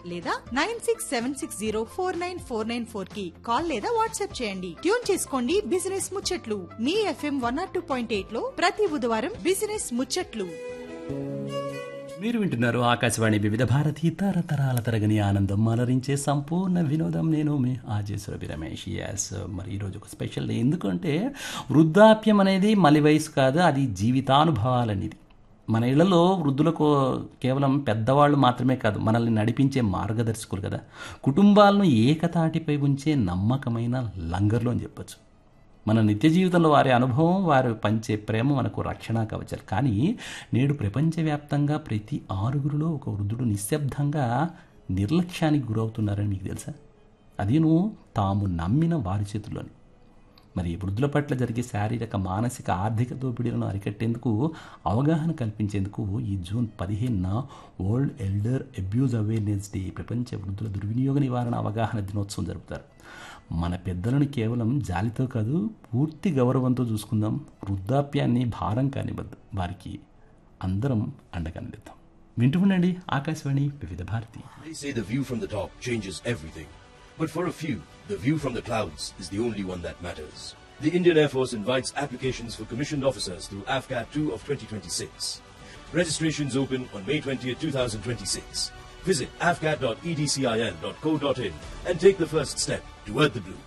లేదా nine six seven six zero four nine four nine four కి call లేదా WhatsApp చేయండి ట్యూన్ చేసుకోండి బిజినెస్ ముచ్చట్లు మీ FM one naught two point eight లో ప్రతి బుధవారం బిజినెస్ ముచ్చట్లు మీరు వింటున్నారు ఆకాశవాణి వివిధ భారతి తరతరాల తరగని ఆనందం అలరించే సంపూర్ణ వినోదం నేను మీ ఆజేశ్వరభి రమేష్ ఎస్ మరి ఈరోజు ఒక స్పెషల్ డే ఎందుకంటే వృద్ధాప్యం అనేది మలి వయసు కాదు అది జీవితానుభవాలనేది మన ఇళ్లలో వృద్ధులకు కేవలం పెద్దవాళ్ళు మాత్రమే కాదు మనల్ని నడిపించే మార్గదర్శకులు కదా కుటుంబాలను ఏకతాటిపై ఉంచే నమ్మకమైన లంగర్లు అని చెప్పొచ్చు మన నిత్య జీవితంలో వారి అనుభవం వారు పంచే ప్రేమ మనకు రక్షణ కవచాలు కానీ నేడు ప్రపంచవ్యాప్తంగా ప్రతి ఆరుగురిలో ఒక వృద్ధుడు నిశ్శబ్దంగా నిర్లక్ష్యానికి గురవుతున్నారని మీకు తెలుసా అదిను తాము నమ్మిన వారి చేతుల్లోని మరి వృద్ధుల పట్ల జరిగే శారీరక మానసిక ఆర్థిక దోపిడీలను అరికట్టేందుకు అవగాహన కల్పించేందుకు ఈ జూన్ పదిహేనున world elder abuse awareness day ప్రపంచ వృద్ధుల దుర్వినియోగ నివారణ అవగాహన దినోత్సవం జరుపుతారు మన పెద్దలను కేవలం జాలితో కాదు పూర్తి గౌరవంతో చూసుకుందాం వృద్ధాప్యాన్ని భారం కానివ్వద్దు వారికి అందరం అండగా నిలుద్దాం వింటూ ఉండండి ఆకాశవాణి వివిధ Bharati They say the view from the top changes everything. But for a few, the view from the clouds is the only one that matters. The Indian Air Force invites applications for commissioned officers through AFCAT 2 of 2026. Registrations open on May 20th, 2026. Visit afcat.edcil.co.in and take the first step toward the blue.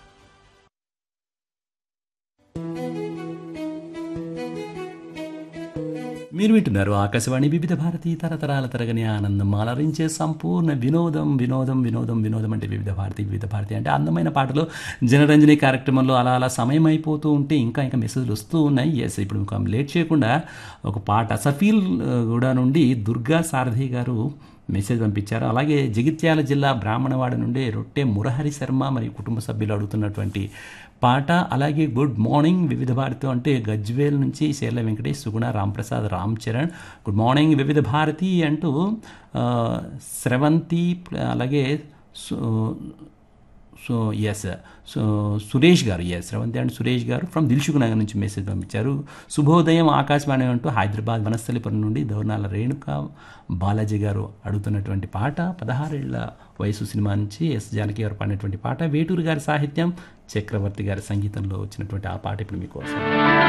మీరు వింటున్నారు ఆకాశవాణి వివిధ భారతి తరతరాల తరగని ఆనందం అలరించే సంపూర్ణ వినోదం వినోదం వినోదం వినోదం అంటే వివిధ భారతి వివిధ భారతి అంటే అందమైన పాటలు జనరంజని కార్యక్రమంలో అలా అలా సమయం అయిపోతూ ఉంటే ఇంకా ఇంకా మెసేజ్లు వస్తూ ఉన్నాయి ఎస్ ఇప్పుడు ఇంకా లేట్ చేయకుండా ఒక పాట సఫీల్ ఆ, కూడా నుండి దుర్గా సారథి గారు మెసేజ్ పంపించారు అలాగే జగిత్యాల జిల్లా బ్రాహ్మణవాడ నుండి రొట్టె మురహరి శర్మ మరియు కుటుంబ సభ్యులు అడుగుతున్నటువంటి పాట అలాగే గుడ్ మార్నింగ్ వివిధ భారతి అంటే గజ్వేల్ నుంచి శేర్ల వెంకటేష్ సుగుణ రాంప్రసాద్ రామ్ చరణ్ గుడ్ మార్నింగ్ వివిధ భారతి అంటూ ఆ, స్రవంతి అలాగే సు- సో ఎస్ సో సురేష్ గారు ఎస్ రవంతి అండ్ సురేష్ గారు ఫ్రమ్ దిల్సుఖ్ నగర్ నుంచి మెసేజ్ పంపించారు శుభోదయం ఆకాశవాణి అంటూ హైదరాబాద్ వనస్థలిపురం నుండి దౌర్నాల రేణుక బాలాజీ గారు అడుగుతున్నటువంటి పాట పదహారేళ్ల వయసు సినిమా నుంచి ఎస్ జానకి గారు పాడినటువంటి పాట వేటూరు గారి సాహిత్యం చక్రవర్తి గారి సంగీతంలో వచ్చినటువంటి ఆ పాట ఇప్పుడు మీకోసం